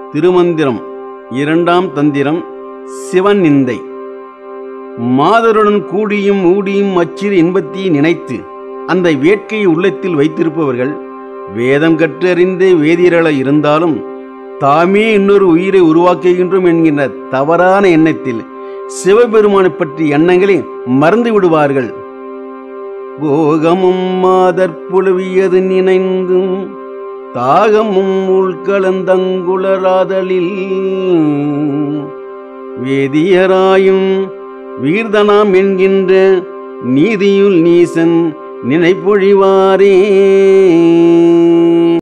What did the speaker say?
திருமந்திரம் இரண்டாம் தந்திரம் சிவன் நிந்தை மாதருடன் கூடியும் ஊடியும் அச்சிறு இன்பத்தை நினைத்து அந்த வேட்கையை உள்ளத்தில் வைத்திருப்பவர்கள் வேதம் கற்றறிந்து வேதியர்கள இருந்தாலும் தாமே இன்னொரு உயிரை உருவாக்குகின்றோம் என்கின்ற தவறான எண்ணத்தில் சிவபெருமானை பற்றிய எண்ணங்களை மறந்து விடுவார்கள் போகமும் மாதற்புலவியது நினைந்தும் தாகமும் உள்கலந்தங்குளராதலில் வேதியராயும் வீர்தனாம் என்கின்ற நீதியுள் நீசன் நினைப்பொழிவாரே